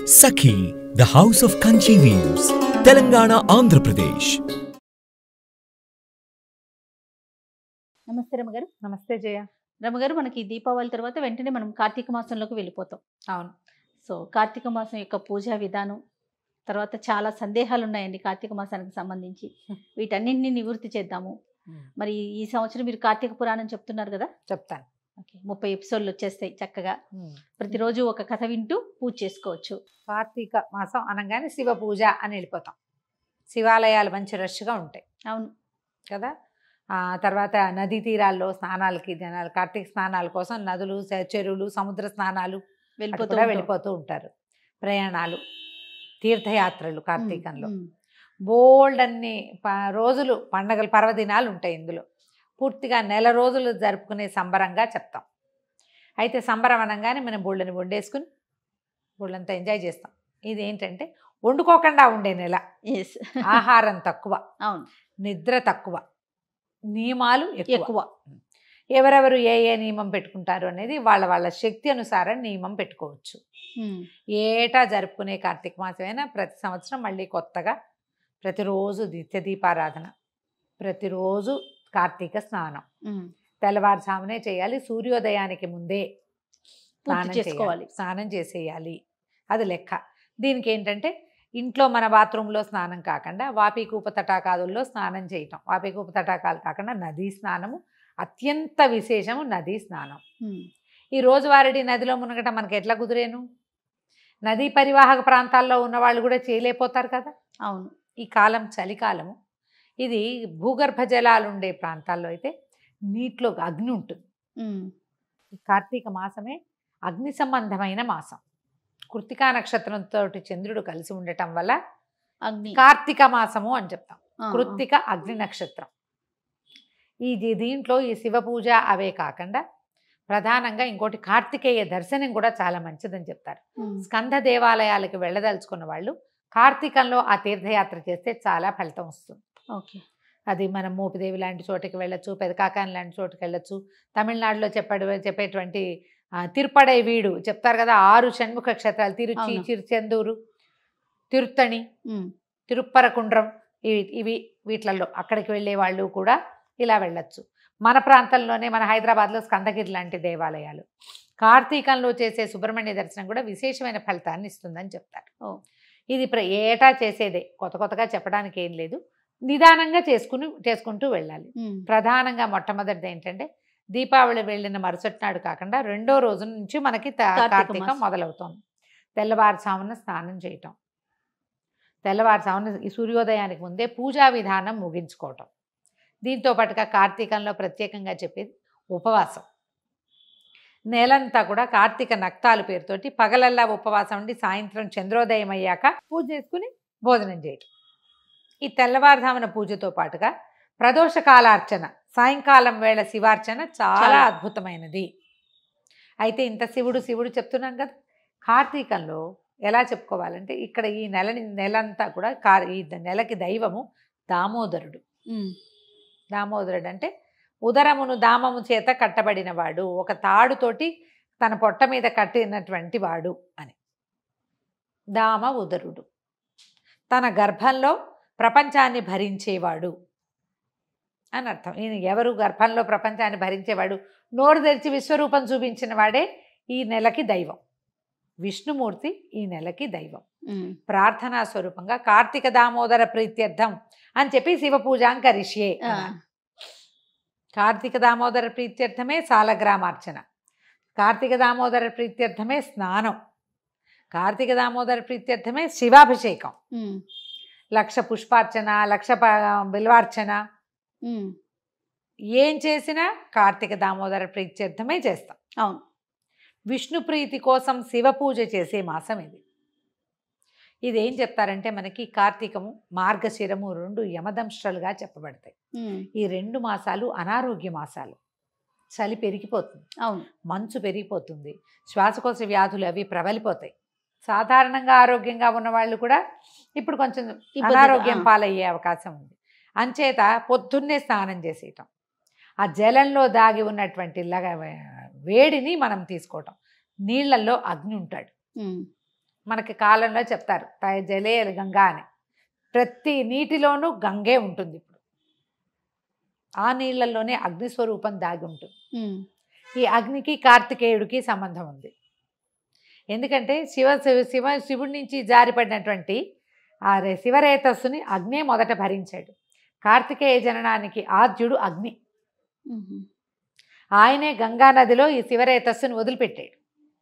Sakhi the house of Kanchi weaves Telangana Andhra Pradesh నమస్తే రమగారు నమస్తే జయ రమగారు మనకి దీపావళి తర్వాత వెంటనే మనం కార్తీక మాసంలోకి వెళ్ళిపోతాం అవును సో కార్తీక మాసం యొక్క పూజా విధానం తర్వాత చాలా సందేహాలు ఉన్నాయండి కార్తీక మాసానికి సంబంధించి వీటన్నింటినీ నివృత్తి చేద్దాము మరి ఈ సంవత్సరం మీరు కార్తీక పురాణం చెప్తున్నారు కదా చెప్తాను ఓకే ముప్పై ఎపిసోడ్లు వచ్చేస్తాయి చక్కగా ప్రతిరోజు ఒక కథ వింటూ పూజ చేసుకోవచ్చు కార్తీక మాసం అనగానే శివ పూజ అని వెళ్ళిపోతాం శివాలయాలు మంచి రష్గా ఉంటాయి అవును కదా ఆ తర్వాత నదీ తీరాల్లో స్నానాలకి జనాలు కార్తీక స్నానాల కోసం నదులు చె- చెరువులు సముద్ర స్నానాలు అటు వెళ్ళిపోతూ కూడా ఉంటాం. వెళ్ళిపోతూ ఉంటారు ప్రయాణాలు తీర్థయాత్రలు కార్తీకంలో ఉమ్, బోల్డ్ అన్ని ప- రోజులు పండగలు పర్వదినాలు ఉంటాయి ఇందులో పూర్తిగా నెల రోజులు జరుపుకునే సంబరంగా చెప్తాం అయితే సంబరం అనగానే మనం బోళ్ళని వండేసుకుని బోళ్ళంతా ఎంజాయ్ చేస్తాం ఇది ఏంటంటే వండుకోకుండా ఉండే నెల yes. ఆహారం తక్కువ అవును నిద్ర తక్కువ నియమాలు ఎక్కువ ఎక్కువ ఎవరెవరు ఏ ఏ నియమం పెట్టుకుంటారు అనేది వాళ్ళ వాళ్ళ శక్తి అనుసారం నియమం పెట్టుకోవచ్చు ఉమ్, ఏటా జరుపుకునే కార్తీక మాసమైనా ప్రతి సంవత్సరం మళ్ళీ కొత్తగా ప్రతిరోజు నిత్య దీపారాధన ప్రతిరోజు కార్తీక స్నానం ఉమ్, తెల్లవారుజామునే చేయాలి సూర్యోదయానికి ముందే పూర్తి స్నానం చేసుకోవాలి. చేయాలి. స్నానం చేసేయాలి అది లెక్క దీనికి ఏంటంటే ఇంట్లో మన బాత్రూంలో స్నానం కాకుండా వాపికూప తటాకాదుల్లో స్నానం చేయటం వాపికూప తటాకాలు కాకుండా నదీ స్నానము అత్యంత విశేషము నదీ స్నానం ఉమ్, ఈ రోజువారీ నదిలో మునగటం మనకి ఎట్లా కుదిరేను నదీ పరివాహక ప్రాంతాల్లో ఉన్న వాళ్ళు కూడా చేయలేకపోతారు కదా అవును ఈ కాలం చలికాలము ఇది భూగర్భ జలాలు ఉండే ప్రాంతాల్లో అయితే నీటిలో అగ్ని ఉంటుంది ఉమ్, ఈ కార్తీక మాసమే అగ్ని సంబంధమైన మాసం కృతికా నక్షత్రంతో చంద్రుడు కలిసి ఉండటం వల్ల అగ్ని కార్తీక మాసము అని చెప్తాం ఆ, ఆ. కృత్తిక అగ్ని నక్షత్రం ఈ దీ- దీంట్లో ఈ శివ పూజ అవే కాకుండా ప్రధానంగా ఇంకోటి కార్తికేయ దర్శనం కూడా చాలా మంచిదని చెప్తారు ఉమ్, స్కంద దేవాలయాలకు వెళ్ళదలుచుకున్న వాళ్ళు కార్తీకంలో ఆ తీర్థయాత్ర చేస్తే చాలా ఫలితం వస్తుంది ఓకే అది మనం మోపిదేవి లాంటి చోటుకి వెళ్ళొచ్చు పెదకాకాని లాంటి చోటుకి వెళ్ళొచ్చు తమిళనాడులో చెప్పడు చెప్పేటువంటి ఆ, తిరుపడై వీడు చెప్తారు కదా ఆరు షణ్ముఖ క్షేత్రాలు తిరుచి అవును. చిరుచెందూరు తిరుత్తణి ఉమ్, తిరుప్పరకుండ్రం ఇవి ఇవి వీటిలలో అక్కడికి వెళ్ళే వాళ్ళు కూడా ఇలా వెళ్ళొచ్చు మన ప్రాంతంలోనే మన హైదరాబాద్లో స్కందగిరి లాంటి దేవాలయాలు కార్తీకంలో చేసే సుబ్రహ్మణ్య దర్శనం కూడా విశేషమైన ఫలితాన్ని ఇస్తుందని చెప్తారు ఓ. ఇది ప్ర ఏటా చేసేదే కొత్త కొత్తగా చెప్పడానికి ఏం లేదు నిదానంగా చేసుకుని చేసుకుంటూ వెళ్ళాలి ఉమ్, ప్రధానంగా మొట్టమొదటిది ఏంటంటే దీపావళి వెళ్ళిన మరుసటి నాడు కాకుండా రెండో రోజు నుంచి మనకి త- కార్తీక కార్తీకం మాసం. మొదలవుతోంది తెల్లవారుజామున స్నానం చేయటం తెల్లవారుజామున ఈ సూర్యోదయానికి ముందే పూజా విధానం ముగించుకోవటం దీంతో పాటుగా కార్తీకంలో ప్రత్యేకంగా చెప్పేది ఉపవాసం నెలంతా కూడా కార్తీక నక్తాలు పేరుతోటి పగలల్లా ఉపవాసం ఉండి సాయంత్రం చంద్రోదయం అయ్యాక పూజ చేసుకుని భోజనం చేయటం ఈ తెల్లవారుజామున పూజతో పాటుగా ప్రదోష కాలార్చన సాయంకాలం వేళ శివార్చన చాలా చాలా. అద్భుతమైనది అయితే ఇంత శివుడు శివుడు చెప్తున్నాం కదా కార్తీకంలో ఎలా చెప్పుకోవాలంటే ఇక్కడ ఈ నెలని నెలంతా కూడా కార్ ఈ నెలకి దైవము దామోదరుడు ఉమ్, దామోదరుడు అంటే ఉదరమును దామము చేత కట్టబడినవాడు ఒక తాడుతోటి తన పొట్ట మీద కట్టినటువంటి వాడు అని దామ ఉదరుడు తన గర్భంలో ప్రపంచాన్ని భరించేవాడు అని అర్థం ఈయన ఎవరు గర్భంలో ప్రపంచాన్ని భరించేవాడు నోరు తెరిచి విశ్వరూపం చూపించిన వాడే ఈ నెలకి దైవం విష్ణుమూర్తి ఈ నెలకి దైవం ఉమ్, ప్రార్థనా స్వరూపంగా కార్తీక దామోదర ప్రీత్యర్థం అని చెప్పి శివ పూజాం కరిష్యే ఆ, అన్నారు. కార్తీక దామోదర ప్రీత్యర్థమే సాలగ్రామార్చన కార్తీక దామోదర ప్రీత్యర్థమే స్నానం కార్తీక దామోదర ప్రీత్యర్థమే శివాభిషేకం ఉమ్, లక్ష పుష్పార్చన లక్ష ప- బిల్వార్చన ఉమ్, ఏం చేసినా కార్తీక దామోదర ప్రీత్యర్థమే చేస్తాం అవును విష్ణు ప్రీతి కోసం శివ పూజ చేసే మాసం ఇది ఇది ఏం చెప్తారంటే మనకి కార్తీకము మార్గశిరము రెండు యమదంశ్రలుగా చెప్పబడతాయి ఉమ్, ఈ రెండు మాసాలు అనారోగ్య మాసాలు చలి పెరిగిపోతుంది అవును మంచు పెరిగిపోతుంది శ్వాసకోశ వ్యాధులు అవి ప్రబలిపోతాయి సాధారణంగా ఆరోగ్యంగా ఉన్న వాళ్ళు కూడా ఇప్పుడు కొంచెం ఇబ్బంది- అనారోగ్యం ఆ. పాలయ్యే అవకాశం ఉంది అంచేత పొద్దున్నే స్నానం చేసేయటం ఆ జలంలో దాగి ఉన్నటువంటి లగ వేడిని మనం తీసుకోవటం నీళ్ళల్లో అగ్ని ఉంటాడు ఉమ్, మనకి కాలంలో చెప్తారు తయ జలే గంగా అని ప్రతి నీటిలోనూ గంగే ఉంటుంది ఇప్పుడు ఆ నీళ్ళల్లోనే అగ్నిస్వరూపం దాగి ఉంటుంది ఉమ్, ఈ అగ్నికి కార్తికేయుడికి సంబంధం ఉంది ఎందుకంటే శివ శివ- శివ శివుడి నుంచి జారిపడినటువంటి ఆ రే- శివరేతస్సుని అగ్నే మొదట భరించాడు కార్తికేయ జననానికి ఆద్యుడు అగ్ని ఉమ్, ఆయనే గంగా నదిలో ఈ శివరేతస్సుని వదిలిపెట్టాడు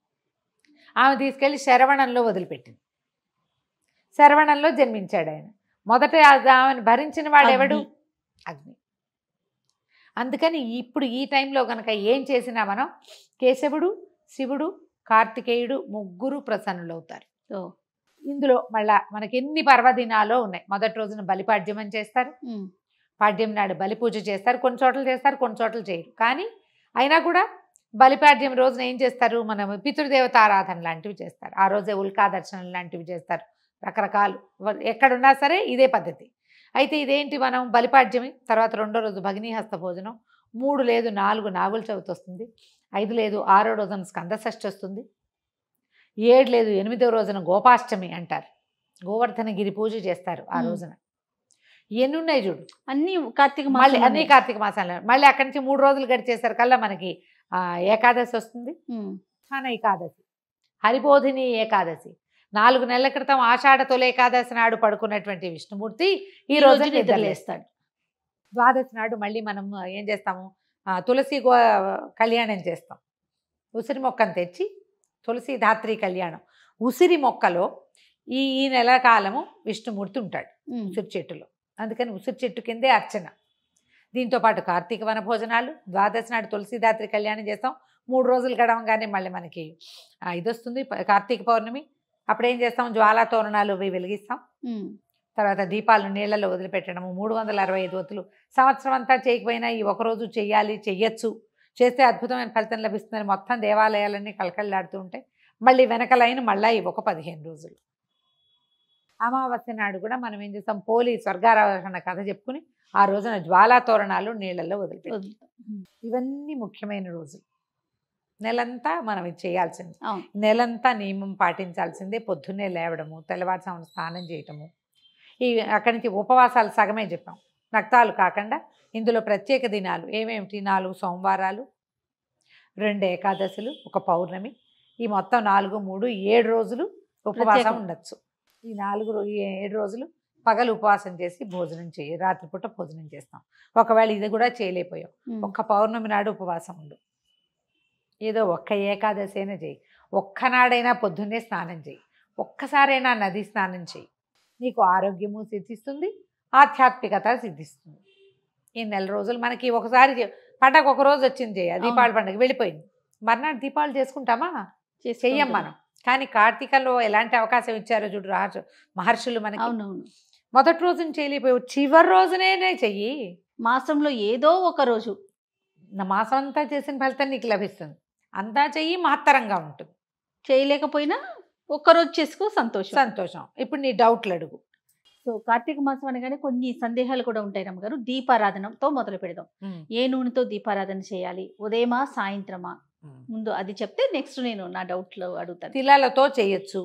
ఆమె తీసుకెళ్లి శరవణంలో వదిలిపెట్టింది శరవణంలో జన్మించాడు ఆయన మొదట ఆ- ఆమెను భరించిన వాడెవడు అగ్ని. అగ్ని అందుకని ఇప్పుడు ఈ టైంలో కనుక ఏం చేసినా మనం కేశవుడు శివుడు కార్తికేయుడు ముగ్గురు ప్రసన్నులవుతారు ఓ, ఇందులో మళ్ళా మనకి ఎన్ని పర్వదినాలో ఉన్నాయి మొదటి రోజున బలిపాడ్యం అని చేస్తారు ఉమ్, పాడ్యం నాడు బలి పూజ చేస్తారు కొన్ని చోట్ల చేస్తారు కొన్ని చోట్ల చేయరు కానీ అయినా కూడా బలిపాడ్యం రోజున ఏం చేస్తారు మనం పితృదేవత ఆరాధన లాంటివి చేస్తారు ఆ రోజే ఉల్కా దర్శనం లాంటివి చేస్తారు రకరకాలు వ- ఎక్కడున్నా సరే ఇదే పద్ధతి అయితే ఇదేంటి మనం బలిపాడ్యమి తర్వాత రెండో రోజు భగినీహస్త భోజనం మూడు లేదు నాలుగు నాగుల చవితి వస్తుంది ఐదు లేదు ఆరో రోజున స్కంద షష్ఠి వస్తుంది ఏడు లేదు ఎనిమిదో రోజున గోపాష్టమి అంటారు గోవర్ధన గిరి పూజ చేస్తారు ఆ మ్. రోజున ఎన్ని ఉన్నాయి చూడు అన్ని కార్తీక మళ్ళీ మాసం అన్ని కార్తీక మాసాలు మళ్ళీ అక్కడి నుంచి మూడు రోజులు గడిచేసరి కల్లా మనకి ఆ, ఏకాదశి వస్తుంది స్థాన ఏకాదశి హరిబోధిని ఏకాదశి నాలుగు నెలల క్రితం ఆషాఢ తొలి ఏకాదశి నాడు పడుకున్నటువంటి విష్ణుమూర్తి ఈ రోజు నిద్రలేస్తాడు ద్వాదశి నాడు మళ్ళీ మనం ఏం చేస్తాము ఆ, తులసి గో కళ్యాణం చేస్తాం ఉసిరి మొక్కను తెచ్చి తులసి ధాత్రి కళ్యాణం ఉసిరి మొక్కలో ఈ ఈ నెల కాలము విష్ణుమూర్తి ఉంటాడు ఉమ్, ఉసిరి చెట్టులో అందుకని ఉసిరి చెట్టు కిందే అర్చన దీంతో పాటు కార్తీక వన భోజనాలు ద్వాదశి నాడు తులసిదాత్రి కళ్యాణం చేస్తాం మూడు రోజులు గడవంగానే మళ్ళీ మనకి ఆ, ఇది వస్తుంది ప- కార్తీక పౌర్ణమి అప్పుడేం చేస్తాం జ్వాలా తోరణాలు అవి వెలిగిస్తాం ఉమ్, తర్వాత దీపాలు నీళ్ళలో వదిలిపెట్టడము మూడు వందల అరవై ఐదు వత్తులు సంవత్సరం అంతా చేయకపోయినా ఈ ఒకరోజు చెయ్యాలి చెయ్యొచ్చు చేస్తే అద్భుతమైన ఫలితం లభిస్తుందని మొత్తం దేవాలయాలన్నీ కలకల్లాడుతూ ఉంటాయి మళ్ళీ వెనక లైన్ మళ్ళీ ఈ ఒక పదిహేను రోజులు అమావాస్య నాడు కూడా మనం ఏం చేస్తాం పోలి స్వర్గారోహణ కథ చెప్పుకుని ఆ రోజున జ్వాలా తోరణాలు నీళ్ళల్లో వదిలిపెట్టాం వద్దు. ఉమ్, ఇవన్నీ ముఖ్యమైన రోజులు నెలంతా మనం ఇది చేయాల్సింది అవును నెలంతా నియమం పాటించాల్సిందే పొద్దున్నే లేవడము తెల్లవారుజామున స్నానం చేయటము ఈ అక్కడి నుంచి ఉపవాసాలు సగమే చెప్పాం నక్తాలు కాకుండా ఇందులో ప్రత్యేక దినాలు ఏమేమిటి నాలుగు సోమవారాలు రెండు ఏకాదశులు ఒక పౌర్ణమి ఈ మొత్తం నాలుగు మూడు ఏడు రోజులు ఉపవాసం ప్రత్యేకం. ఉండొచ్చు ఈ నాలుగు రో- ఈ ఏడు రోజులు పగలు ఉపవాసం చేసి భోజనం చేయి రాత్రిపూట భోజనం చేస్తాం ఒకవేళ ఇది కూడా చేయలేకపోయాం ఉమ్, ఒక్క పౌర్ణమి నాడు ఉపవాసం ఉండు ఏదో ఒక్క ఏకాదశి అయినా చేయి ఒక్కనాడైనా పొద్దున్నే స్నానం చేయి ఒక్కసారైనా నది స్నానం చేయి నీకు ఆరోగ్యము సిద్ధిస్తుంది ఆధ్యాత్మికత సిద్ధిస్తుంది ఈ నెల రోజులు మనకి ఒకసారి చే- పండగ ఒక రోజు వచ్చింది చేయ దీపావళి పండుగ వెళ్ళిపోయింది మర్నాడు దీపావళి చేసుకుంటామా చేసుకుంటాం. చెయ్యం మనం కానీ కార్తీకంలో ఎలాంటి అవకాశం ఇచ్చారో చూడు రహస్య మహర్షులు మనకి అవునవును మొదటి రోజున చేయలేకపోయావు చివరి రోజునే చెయ్యి మాసంలో ఏదో ఒక రోజు నా మాసం అంతా చేసిన ఫలితం నీకు లభిస్తుంది అంతా చెయ్యి మహత్తరంగా ఉంటుంది చేయలేకపోయినా ఒక్కరోజు చేసుకో సంతోషం సంతోషం ఇప్పుడు నీ డౌట్లు అడుగు సో కార్తీక మాసం అనగానే కొన్ని సందేహాలు కూడా ఉంటాయి రమ్మగారు దీపారాధనతో మొదలు పెడదాం ఏ నూనెతో దీపారాధన చేయాలి ఉదయమా సాయంత్రమా ముందు అది చెప్తే నెక్స్ట్ నేను నా డౌట్లు అడుగుతాను తిలాలతో చేయొచ్చు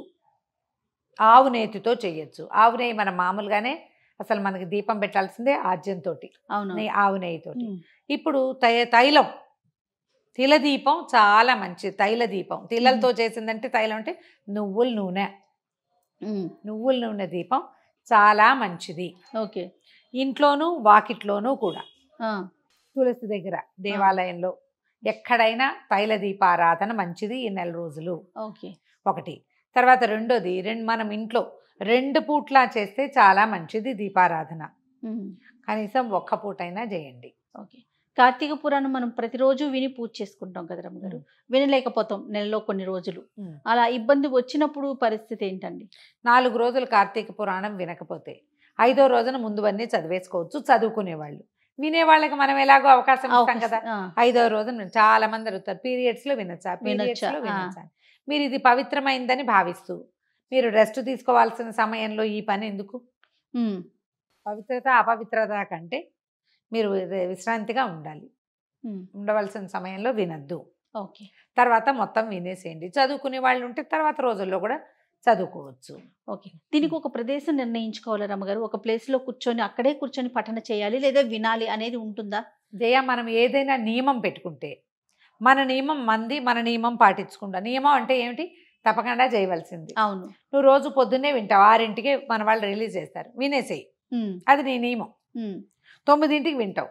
ఆవు నేతితో చేయొచ్చు ఆవు నెయ్యి మనం మామూలుగానే అసలు మనకి దీపం పెట్టాల్సిందే ఆజ్యంతో అవును ఆవు నెయ్యితో ఉమ్, ఇప్పుడు తై తైలం తిల దీపం చాలా మంచి తైల దీపం తిలలతో చేసిందంటే తైలం అంటే నువ్వుల నూనె ఉమ్, నువ్వుల నూనె దీపం చాలా మంచిది ఓకే ఇంట్లోనూ వాకిట్లోనూ కూడా ఆ, తులసి దగ్గర దేవాలయంలో ఎక్కడైనా తైల దీపారాధన మంచిది ఈ నెల రోజులు ఓకే ఒకటి తర్వాత రెండోది రెండు మనం ఇంట్లో రెండు పూట్లా చేస్తే చాలా మంచిది దీపారాధన ఉమ్, కనీసం ఒక్క పూటైనా చేయండి ఓకే కార్తీక పురాణం మనం ప్రతిరోజు విని పూజ చేసుకుంటాం కదా రమ్మగారు వినలేకపోతాం నెలలో కొన్ని రోజులు ఉమ్. అలా ఇబ్బంది వచ్చినప్పుడు పరిస్థితి ఏంటండి నాలుగు రోజులు కార్తీక పురాణం వినకపోతే ఐదో రోజున ముందువన్నీ చదివేసుకోవచ్చు చదువుకునేవాళ్ళు వినేవాళ్ళకి మనం ఎలాగో అవకాశం ఇస్తాం కదా ఆ, ఐదో రోజున చాలా మంది అడుగుతారు పీరియడ్స్ లో వినొచ్చా పీరియడ్స్ వినొచ్చా? లో ఆ. వినొచ్చా అని. మీరు ఇది పవిత్రమైందని భావిస్తూ మీరు రెస్ట్ తీసుకోవాల్సిన సమయంలో ఈ పని ఎందుకు ఉమ్, పవిత్రత అపవిత్రత కంటే మీరు వి- విశ్రాంతిగా ఉండాలి ఉమ్, ఉండవలసిన సమయంలో వినద్దు ఓకే తర్వాత మొత్తం వినేసేయండి చదువుకునే వాళ్ళు ఉంటే తర్వాత రోజుల్లో కూడా చదువుకోవచ్చు ఓకే దీనికి ఒక ప్రదేశం నిర్ణయించుకోవాలి రమ్మగారు ఒక ప్లేస్ లో కూర్చొని అక్కడే కూర్చొని పఠన చేయాలి లేదా వినాలి అనేది ఉంటుందా జయ మనం ఏదైనా నియమం పెట్టుకుంటే మన నియమం మంది మన నియమం పాటించుకుంటా నియమం అంటే ఏమిటి తప్పకుండా చేయవలసింది అవును నువ్వు రోజు పొద్దున్నే వింటావు ఆరింటికి మన వాళ్ళు రిలీజ్ చేస్తారు వినేసేయి ఉమ్, అది నీ నియమం ఉమ్, తొమ్మిదింటికి వింటావు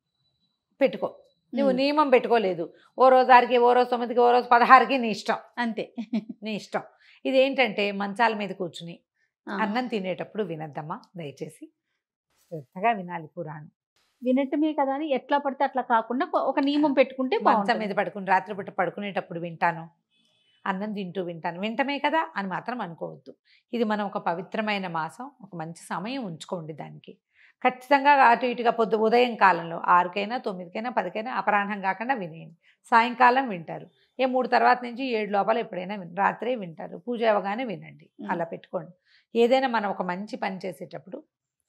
పెట్టుకో నువ్వు ఉమ్, నియమం పెట్టుకోలేదు ఓ రోజు ఆరికి ఓ రోజు తొమ్మిదికి ఓ రోజు పదహారుకి నీ ఇష్టం అంతే నీ ఇష్టం ఇది ఏంటంటే మంచాల మీద కూర్చుని ఆ, అన్నం తినేటప్పుడు వినద్దమ్మా దయచేసి శ్రద్ధగా వినాలి పురాణం వినటమే కదా అని ఎట్లా పడితే అట్లా కాకుండా కొ- ఒక నియమం పెట్టుకుంటే మంచం బాగుంటుంది మీద పడుకుని రాత్రిపూట పడుకునేటప్పుడు వింటాను అన్నం తింటూ వింటాను వింటమే కదా అని మాత్రం అనుకోవద్దు ఇది మనం ఒక పవిత్రమైన మాసం ఒక మంచి సమయం ఉంచుకోండి దానికి ఖచ్చితంగా అటు ఇటుగా పొద్దు ఉదయం కాలంలో ఆరుకైనా తొమ్మిదికైనా పదికైనా అపరాహ్నం కాకుండా వినేయండి సాయంకాలం వింటారు ఏ మూడు తర్వాత నుంచి ఏడు లోపల ఎప్పుడైనా విన్ రాత్రే వింటారు పూజ అవ్వగానే వినండి మ్. అలా పెట్టుకోండి ఏదైనా మనం ఒక మంచి పని చేసేటప్పుడు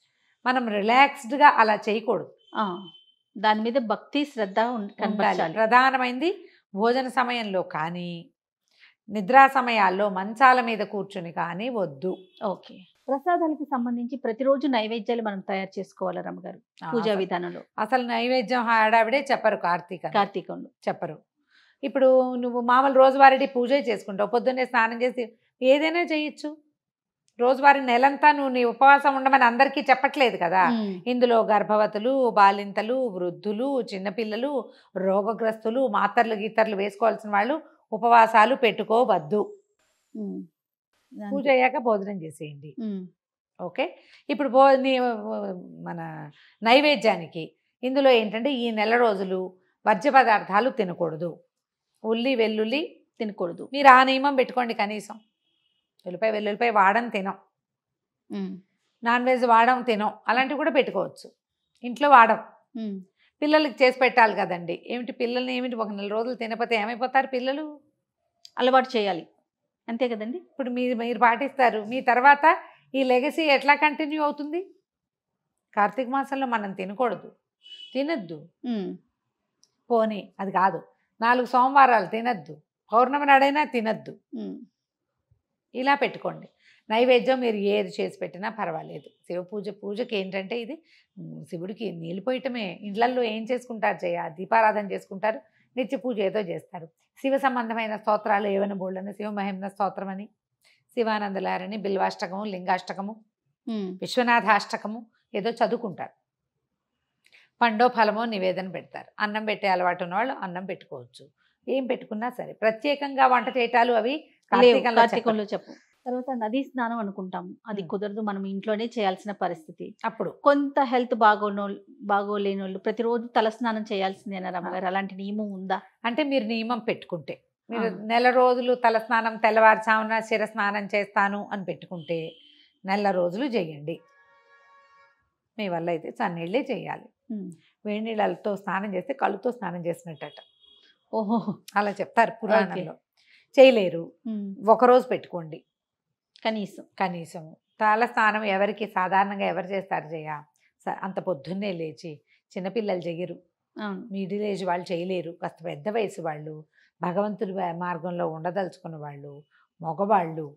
మనం రిలాక్స్డ్గా అలా చేయకూడదు ఆ, దాని మీద భక్తి శ్రద్ధ ఉం- ఉండాలి కనబరచాలి ప్రధానమైంది భోజన సమయంలో కానీ నిద్రా సమయాల్లో మంచాల మీద కూర్చుని కానీ వద్దు ఓకే ప్రసాదాలకు సంబంధించి ప్రతిరోజు నైవేద్యాలు మనం తయారు చేసుకోవాలి రమ్మగారు పూజా అసలు- విధానంలో అసలు నైవేద్యం హడావిడే చెప్పరు కార్తీక కార్తీకంలో చెప్పరు ఇప్పుడు నువ్వు మామూలు రోజువారీ పూజ చేసుకుంటావు పొద్దున్నే స్నానం చేసి ఏదైనా చేయొచ్చు రోజువారీ నెలంతా నువ్వు నీ ఉపవాసం ఉండమని అందరికీ చెప్పట్లేదు కదా ఉమ్, ఇందులో గర్భవతులు బాలింతలు వృద్ధులు చిన్నపిల్లలు రోగగ్రస్తులు మాతర్లు గీతర్లు వేసుకోవాల్సిన వాళ్ళు ఉపవాసాలు పెట్టుకోవద్దు ఉమ్, పూజ అయ్యాక భోజనం చేసేయండి ఉమ్, ఓకే ఇప్పుడు భో నీ మన నైవేద్యానికి ఇందులో ఏంటంటే ఈ నెల రోజులు వర్జ్య పదార్థాలు తినకూడదు ఉల్లి వెల్లుల్లి తినకూడదు మీరు ఆ నియమం పెట్టుకోండి కనీసం ఉల్లిపాయ వెల్లుల్లిపాయ వాడం తినం ఉమ్, నాన్ వెజ్ వాడం తినం అలాంటివి కూడా పెట్టుకోవచ్చు ఇంట్లో వాడం ఉమ్, పిల్లలకి చేసి పెట్టాలి కదండి ఏమిటి పిల్లల్ని ఏమిటి ఒక నెల రోజులు తినకపోతే ఏమైపోతారు పిల్లలు అలవాటు చేయాలి అంతే కదండి ఇప్పుడు మీరు మీరు పాటిస్తారు మీ తర్వాత ఈ లెగసీ ఎట్లా కంటిన్యూ అవుతుంది కార్తీక మాసంలో మనం తినకూడదు తినద్దు ఉమ్, పోనీ అది కాదు నాలుగు సోమవారాలు తినద్దు పౌర్ణమి నాడైనా తినద్దు ఉమ్, ఇలా పెట్టుకోండి నైవేద్యం మీరు ఏది చేసి పెట్టినా పర్వాలేదు శివ పూజ పూజకి ఏంటంటే ఇది ఉమ్, శివుడికి నీళ్ళు పోయటమే ఇళ్లల్లో ఏం చేసుకుంటారు చేయ దీపారాధన చేసుకుంటారు నిత్య పూజ ఏదో చేస్తారు శివ సంబంధమైన స్తోత్రాలు ఏవైనా బోళ్ళని శివ మహిమ్న స్తోత్రం అని శివానందలారని బిల్వాష్టకము లింగాష్టకము ఉమ్, విశ్వనాథాష్టకము ఏదో చదువుకుంటారు పండో ఫలమో నివేదన పెడతారు అన్నం పెట్టే అలవాటు ఉన్న వాళ్ళు అన్నం పెట్టుకోవచ్చు ఏం పెట్టుకున్నా సరే ప్రత్యేకంగా వంట చేయటాలు అవి లేవు కార్తీకంలో కార్తీకంలో చెప్పు తర్వాత నదీ స్నానం అనుకుంటాం అది ఉమ్. కుదరదు మనం ఇంట్లోనే చేయాల్సిన పరిస్థితి చెప్పరు. అప్పుడు కొంత హెల్త్ బాగోనోళ్ళు బాగోలేని వాళ్ళు ప్రతిరోజు తల స్నానం చేయాల్సిందేనా రమ్మగారు అలాంటి నియమం ఉందా అంటే మీరు నియమం పెట్టుకుంటే మీరు ఆ. నెల రోజులు తల స్నానం తెల్లవారుజామున శిర స్నానం చేస్తాను అని పెట్టుకుంటే నెల రోజులు చేయండి మీ వల్ల అయితే చన్నీళ్ళే చేయాలి ఉమ్, వేడి నీళ్ళతో స్నానం చేస్తే కళ్ళుతో స్నానం చేసినట్టట ఓహో అలా చెప్తారు పురాణంలో చేయలేరు ఉమ్, ఒకరోజు పెట్టుకోండి కనీసం కనీసం తల స్నానం ఎవరికి సాధారణంగా ఎవరు చేస్తారు చేయ స- అంత పొద్దున్నే లేచి చిన్నపిల్లలు చెయ్యరు అవును మిడిల్ ఏజ్ వాళ్ళు చేయలేరు కాస్త పెద్ద వయసు వాళ్ళు భగవంతుడి వా- మార్గంలో ఉండదలుచుకున్న వాళ్ళు మగవాళ్ళు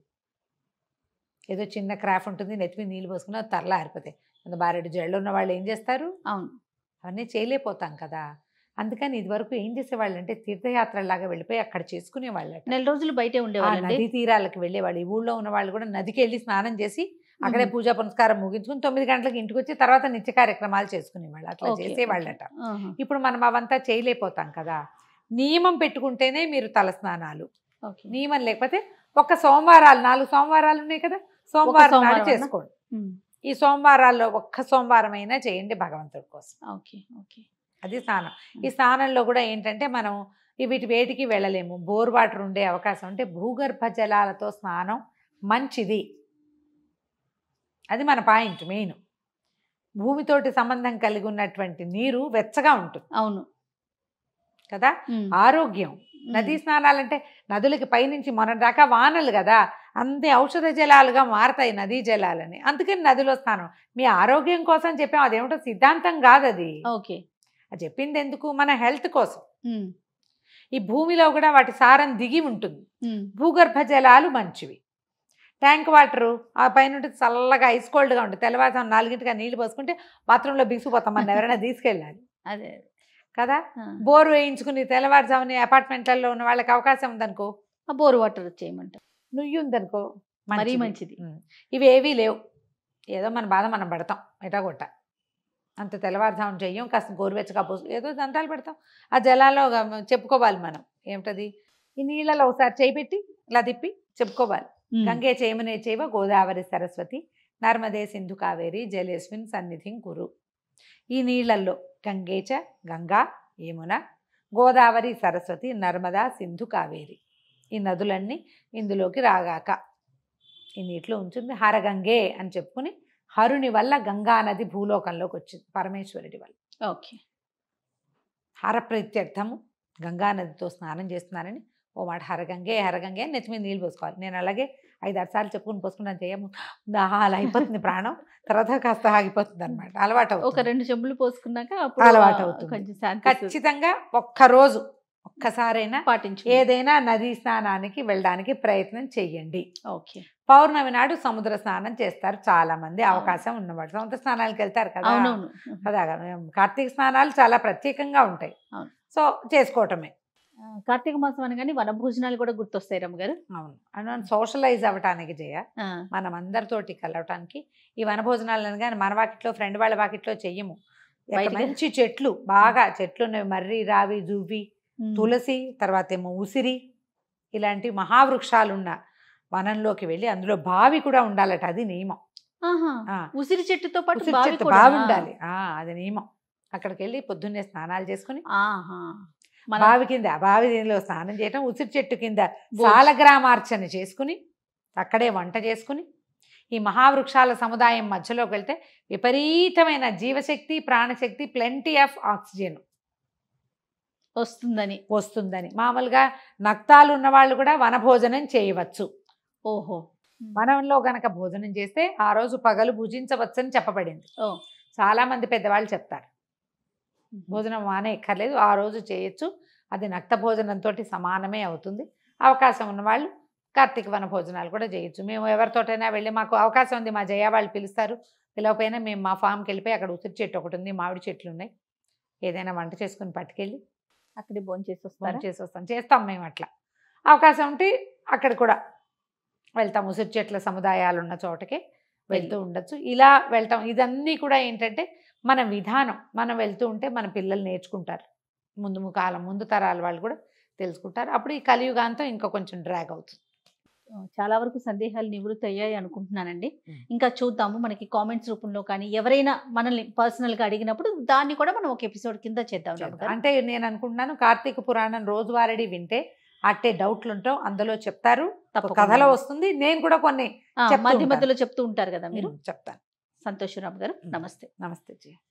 ఏదో చిన్న క్రాఫ్ ఉంటుంది నెత్తిమి నీళ్ళు పోసుకుని అది తరలా ఆరిపోతాయి అంత బారెడు జళ్ళు ఉన్న వాళ్ళు ఏం చేస్తారు అవును అవన్నీ చేయలేకపోతాం కదా అందుకని ఇదివరకు ఏం చేసేవాళ్ళు అంటే తీర్థయాత్రలాగా వెళ్ళిపోయి అక్కడ చేసుకునే వాళ్ళట నెల రోజులు బయటే ఆ ఉండేవాళ్ళండి నదీ తీరాలకు వెళ్ళేవాళ్ళు ఈ ఊళ్ళో ఉన్న వాళ్ళు కూడా నదికి వెళ్ళి స్నానం చేసి అక్కడే మ్మ్. పూజా పునస్కారం ముగించుకుని తొమ్మిది గంటలకు ఇంటికి వచ్చి తర్వాత నిత్య కార్యక్రమాలు చేసుకునేవాళ్ళు అట్లా ఓకే, చేసేవాళ్ళట ఆహా. ఇప్పుడు మనం అవంతా చేయలేకపోతాం కదా నియమం పెట్టుకుంటేనే మీరు తలస్నానాలు ఓకే నియమం లేకపోతే ఒక సోమవారాలు నాలుగు సోమవారాలు ఉన్నాయి కదా సోమవారం నాడు సోమవారం అన్నా? చేసుకోండి ఉమ్, ఈ సోమవారాల్లో ఒక్క సోమవారం అయినా చేయండి భగవంతుడి కోసం ఓకే ఓకే అది స్నానం ఈ స్నానంలో కూడా ఏంటంటే మనం ఈ వీటి వేటికి వెళ్ళలేము బోర్ వాటర్ ఉండే అవకాశం అంటే భూగర్భ జలాలతో స్నానం మంచిది అది మన పాయింట్ మెయిన్ భూమితోటి సంబంధం కలిగి ఉన్నటువంటి నీరు వెచ్చగా ఉంటుంది అవును కదా ఉమ్, ఆరోగ్యం ఉమ్, నదీ స్నానాలంటే నదులకి పైనుంచి మొన్నటిదాకా వానలు కదా అంతే ఔషధ జలాలుగా మారతాయి నదీ జలాలని అందుకని నదిలో స్నానం మీ ఆరోగ్యం కోసం చెప్పాం అదేమిటో సిద్ధాంతం కాదు అది ఓకే అది చెప్పింది ఎందుకు మన హెల్త్ కోసం ఉమ్, ఈ భూమిలో కూడా వాటి సారం దిగి ఉంటుంది ఉమ్, భూగర్భ జలాలు మంచివి ట్యాంక్ వాటరు ఆ పైన ఉంటే చల్లగా ఐస్ కోల్డ్గా ఉంటుంది తెల్లవారుజాము నాలుగింటిగా నీళ్లు పోసుకుంటే బాత్రూంలో బిగుసిపోతాం మన ఎవరైనా తీసుకెళ్ళాలి అదే కదా ఆ. బోర్ వేయించుకుని తెల్లవారుజాముని అపార్ట్మెంట్లలో ఉన్న వాళ్ళకి అవకాశం ఉందనుకో ఆ బోర్ వాటర్ వచ్చేయమంటారు నుయ్యి ఉందనుకో మరీ మంచిది. మంచిది ఉమ్. ఇవి ఏవీ లేవు ఏదో మన బాధ మనం పడతాం ఎటా కొట్ట అంత తెల్లవారుజామున చెయ్యం కాస్త గోరువెచ్చగా పోసు ఏదో దంతాలు పెడతాం ఆ జలాల్లో గ- చెప్పుకోవాలి మనం ఏమిటది ఈ నీళ్ళలో ఒకసారి చేయి పెట్టి ఇలా తిప్పి చెప్పుకోవాలి ఉమ్. గంగే చేమునే చేవ గోదావరి సరస్వతి నర్మదే సింధు కావేరి జలేస్మిన్ సన్నిధిం కురు ఈ నీళ్ళల్లో గంగేచ గంగా యమున గోదావరి సరస్వతి నర్మదా సింధు కావేరి ఈ నదులన్నీ ఇందులోకి రాగాక ఈ నీటిలో ఉంచింది హరగంగే అని చెప్పుకుని హరుని వల్ల గంగా నది భూలోకంలోకి వచ్చింది పరమేశ్వరుడి వల్ల ఓకే హరప్రీత్యర్థము గంగా నదితో స్నానం చేస్తున్నానని ఓ మాట హరగంగే హరగంగే అని నెత్తి మీద నీళ్ళు పోసుకోవాలి నేను అలాగే ఐదు ఆరు సార్లు చెప్పుకుని పోసుకున్నాను చేయము ఆహా, అలా అయిపోతుంది ప్రాణం తర్వాత కాస్త ఆగిపోతుంది అనమాట అలవాటు ఒక అవుతుంది. రెండు చెంబులు పోసుకున్నాక అప్పుడు అలవాటు ఆ, అవుతుంది. కొంచెం శాంతి ఖచ్చితంగా ఒక్కరోజు ఒక్కసారైనా పాటించు ఏదైనా నదీ స్నానానికి వెళ్ళడానికి ప్రయత్నం చెయ్యండి ఓకే పౌర్ణమి నాడు సముద్ర స్నానం చేస్తారు చాలా మంది అవకాశం ఉన్నవాడు సముద్ర స్నానాలకు వెళ్తారు కదా అవునవును కదా కార్తీక స్నానాలు చాలా ప్రత్యేకంగా ఉంటాయి అవును. సో చేసుకోవటమే ఆ, కార్తీక మాసం అనగానే వన భోజనాలు కూడా గుర్తొస్తాయి రమ్మ గారు అవును అని సోషలైజ్ అవ్వటానికి చేయ ఆ, మనం అందరితోటి కలవటానికి ఈ వనభోజనాలు అనగానే మన వాకిట్లో ఫ్రెండ్ వాళ్ళ వాకిట్లో చెయ్యము ఎక్కడ బయటికి- మంచి చెట్లు బాగా చెట్లు ఉన్నవి మర్రి రావి జువ్వి ఉమ్. తులసి తర్వాత ఏమో ఉసిరి ఇలాంటి మహావృక్షాలు ఉన్న వనంలోకి వెళ్ళి అందులో బావి కూడా ఉండాలట అది నియమం ఆహా. ఆ, ఉసిరి చెట్టుతో పాటు ఉసిరి బావి చెట్టు కూడా బావి ఉండాలి ఆ, అది నియమం అక్కడికి వెళ్ళి పొద్దున్నే స్నానాలు చేసుకుని ఆహా మన బావి కింద బావి దీనిలో స్నానం చేయటం ఉసిరి చెట్టు కింద భోజ- సాలగ్రామార్చన చేసుకుని అక్కడే వంట చేసుకుని ఈ మహావృక్షాల సముదాయం మధ్యలోకి వెళ్తే విపరీతమైన జీవశక్తి ప్రాణశక్తి ప్లెంటీ ఆఫ్ ఆక్సిజన్ వస్తుందని వస్తుందని మామూలుగా నక్తాలు ఉన్న వాళ్ళు కూడా వనభోజనం చేయవచ్చు ఓహో వనంలో గనక భోజనం చేస్తే ఆ రోజు పగలు భుజించవచ్చని చెప్పబడింది ఓ చాలా మంది పెద్దవాళ్ళు చెప్తారు భోజనం మానే ఎక్కర్లేదు ఆ రోజు చేయొచ్చు అది నక్త భోజనంతో సమానమే అవుతుంది అవకాశం ఉన్నవాళ్ళు కార్తీక వన భోజనాలు కూడా చేయొచ్చు మేము ఎవరితోటైనా వెళ్ళి మాకు అవకాశం ఉంది మా జయ వాళ్ళు పిలుస్తారు పిలవపోయినా మేము మా ఫామ్కి వెళ్ళిపోయి అక్కడ ఉసిరి చెట్టు ఒకటి ఉంది మామిడి చెట్లు ఉన్నాయి ఏదైనా వంట చేసుకుని పట్టుకెళ్ళి అక్కడే భోజనం చేసి వంట వస్తారా చేసి వస్తాం చేస్తాం మేము అట్లా అవకాశం ఉంటే అక్కడ కూడా వెళ్తాం ఉసిరి చెట్ల సముదాయాలు ఉన్న చోటకి వెళ్తూ ఉండొచ్చు ఇలా వెళ్తాం ఇదన్నీ కూడా ఏంటంటే మన విధానం మనం వెళ్తూ ఉంటే మన పిల్లలు నేర్చుకుంటారు ముందు కాలం ముందు తరాల వాళ్ళు కూడా తెలుసుకుంటారు అప్పుడు ఈ కలియుగాంతం ఇంకా కొంచెం డ్రాగ్ అవుతుంది చాలా వరకు సందేహాలు నివృత్తి అయ్యాయి అనుకుంటున్నానండి ఉమ్. ఇంకా చూద్దాము మనకి కామెంట్స్ రూపంలో కానీ ఎవరైనా మనల్ని పర్సనల్ గా అడిగినప్పుడు దాన్ని కూడా మనం ఒక ఎపిసోడ్ కింద చేద్దాం రాము గారు. అంటే నేను అనుకుంటున్నాను కార్తీక పురాణం రోజువారీ వింటే అట్టే డౌట్లు ఉంటాం అందులో చెప్తారు తప్పకుండా. కథలో వస్తుంది నేను కూడా కొన్ని ఆ, చెప్తూ మధ్య ఉంటాను. మధ్యలో చెప్తూ ఉంటారు కదా మీరు ఉమ్, చెప్తాను సంతోషరామ్ గారు నమస్తే నమస్తే జీ